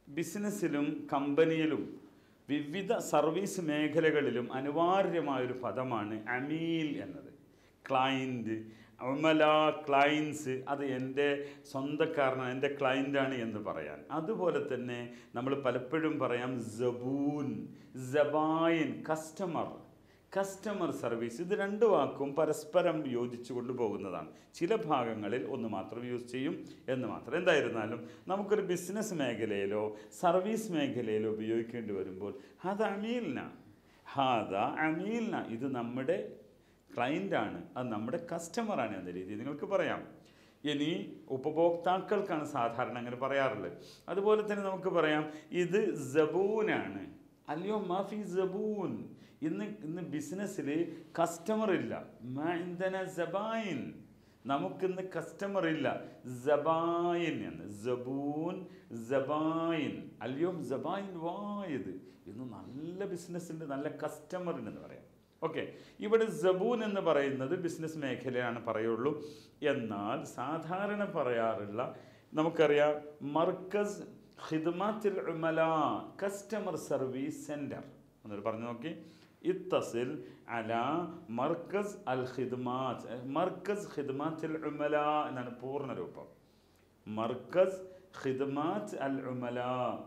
ബിസിനസ്സിലും കമ്പനിയിലും വിവിധ സർവീസ് മേഖലകളിലും അനിവാര്യമായൊരു പദമാണ് അമീൽ എന്നത് ക്ലയൻറ്റ് ഉമല ക്ലയൻസ് അത് എൻ്റെ സ്വന്തക്കാരനാണ് എൻ്റെ ക്ലയൻ്റാണ് എന്ന് പറയാൻ അതുപോലെ തന്നെ നമ്മൾ പലപ്പോഴും പറയാം ജബൂൻ ജബായിൻ കസ്റ്റമർ കസ്റ്റമർ സർവീസ് ഇത് രണ്ട് വാക്കും പരസ്പരം യോജിച്ചു കൊണ്ടുപോകുന്നതാണ് ചില ഭാഗങ്ങളിൽ ഒന്ന് മാത്രം യൂസ് ചെയ്യും എന്ന് മാത്രം എന്തായിരുന്നാലും നമുക്കൊരു ബിസിനസ് മേഖലയിലോ സർവീസ് മേഖലയിലോ ഉപയോഗിക്കേണ്ടി വരുമ്പോൾ അത് അമീൽന ഹാദ അമീൽന ഇത് നമ്മുടെ ക്ലയൻ്റാണ് അത് നമ്മുടെ കസ്റ്റമറാണ് എന്ന രീതിയിൽ നിങ്ങൾക്ക് പറയാം ഇനി ഉപഭോക്താക്കൾക്കാണ് സാധാരണ അങ്ങനെ പറയാറുള്ളത് അതുപോലെ തന്നെ നമുക്ക് പറയാം ഇത് ജബൂനാണ് അല്ലയോ മാഫി ജബൂൻ ഇന്ന് ഇന്ന് ബിസിനസ്സിൽ കസ്റ്റമർ ഇല്ല മാ ഇന്ധന ജബായിൻ നമുക്കിന്ന് കസ്റ്റമർ ഇല്ല ജബായിൻ എന്ന് ജബൂൻ ജബായിൻ അല്ലയോ ജബായിൻ വായത് ഇന്ന് നല്ല ബിസിനസ് ഉണ്ട് നല്ല കസ്റ്റമർ ഉണ്ടെന്ന് പറയാം ഓക്കെ ഇവിടെ ജബൂൻ എന്ന് പറയുന്നത് ബിസിനസ് മേഖലയാണ് പറയുള്ളൂ എന്നാൽ സാധാരണ പറയാറുള്ള നമുക്കറിയാം മർക്കസ് ഖിദ്മാത്തിൽ ഉമല കസ്റ്റമർ സർവീസ് സെൻറ്റർ എന്നൊരു പറഞ്ഞു നോക്കി ഇത്തസിൽ അല മർക്കസ് അൽ ഖിദ്മാത്ത് മർക്കസ് ഖിദ്മാത്തിൽ ഉമല എന്നാണ് പൂർണ്ണ രൂപം മർക്കസ് ഖിദ്മാത്ത് അൽ ഉമല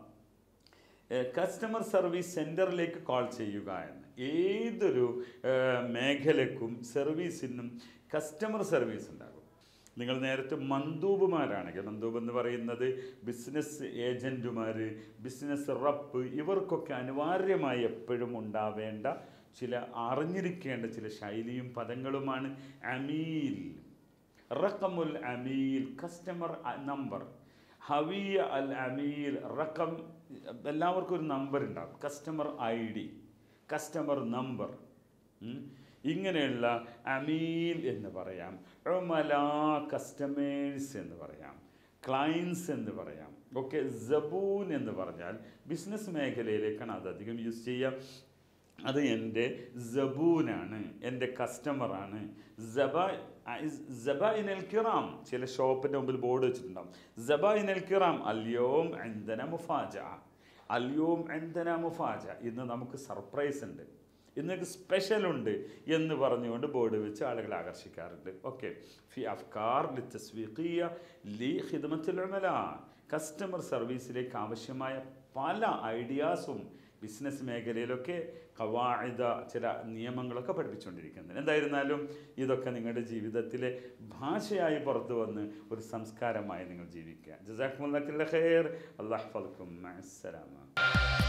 കസ്റ്റമർ സർവീസ് സെൻറ്ററിലേക്ക് കോൾ ചെയ്യുക എന്ന് ഏതൊരു ഏഹ്, മേഖലക്കും സർവീസിനും കസ്റ്റമർ സർവീസ് ഉണ്ടാകും നിങ്ങൾ നേരത്തെ മന്ദൂബുമാരാണെങ്കിൽ മന്ദൂബ് എന്ന് പറയുന്നത് ബിസിനസ് ഏജൻറ്റുമാർ ബിസിനസ് റപ്പ് ഇവർക്കൊക്കെ അനിവാര്യമായി എപ്പോഴും ഉണ്ടാവേണ്ട ചില അറിഞ്ഞിരിക്കേണ്ട ചില ശൈലിയും പദങ്ങളുമാണ് അമീൽ റക്കമുൽ അമീൽ കസ്റ്റമർ നമ്പർ ഹവിയ അൽ അമീൽ റക്കം എല്ലാവർക്കും ഒരു നമ്പർ ഉണ്ടാകും customer I D customer number ഇങ്ങനെയുള്ള അമീൽ എന്ന് പറയാം ഉമല കസ്റ്റമേഴ്സ് എന്ന് പറയാം ക്ലയൻസ് എന്ന് പറയാം ഓക്കെ ജബൂൻ എന്ന് പറഞ്ഞാൽ ബിസിനസ് മേഖലയിലേക്കാണ് അത് അധികം യൂസ് ചെയ്യുക അത് എൻ്റെ ജബൂനാണ് എൻ്റെ കസ്റ്റമറാണ് ജബ ജബൈനൽ കിറാം ചില ഷോപ്പിൻ്റെ മുമ്പിൽ ബോർഡ് വെച്ചിട്ടുണ്ടാവും ജബൈനൽ കിറാം അല്യോം എന്തന മുഫാജ അല്യോം എന്തന മുഫാജ ഇന്ന് നമുക്ക് സർപ്രൈസ് ഉണ്ട് ഇന്നൊക്കെ സ്പെഷ്യൽ ഉണ്ട് എന്ന് പറഞ്ഞുകൊണ്ട് ബോർഡ് വെച്ച് ആളുകളെ ആകർഷിക്കാറുണ്ട് ഓക്കെ ഫി അഫ്കാർ ലി തസ്വീഖിയ ലി ഖിദ്മത്തുൽ ഉമല കസ്റ്റമർ സർവീസിലേക്ക് ആവശ്യമായ പല ഐഡിയാസും ബിസിനസ് മേഖലയിലൊക്കെ കവാഴിത ചില നിയമങ്ങളൊക്കെ പഠിപ്പിച്ചുകൊണ്ടിരിക്കുന്നത് എന്തായിരുന്നാലും ഇതൊക്കെ നിങ്ങളുടെ ജീവിതത്തിലെ ഭാഷയായി പുറത്തു വന്ന് ഒരു സംസ്കാരമായി നിങ്ങൾ ജീവിക്കുക ജസാഖുമുല്ലാ ഖൈർ അള്ളാഹ് ഫൽക്കും അസ്സലാമ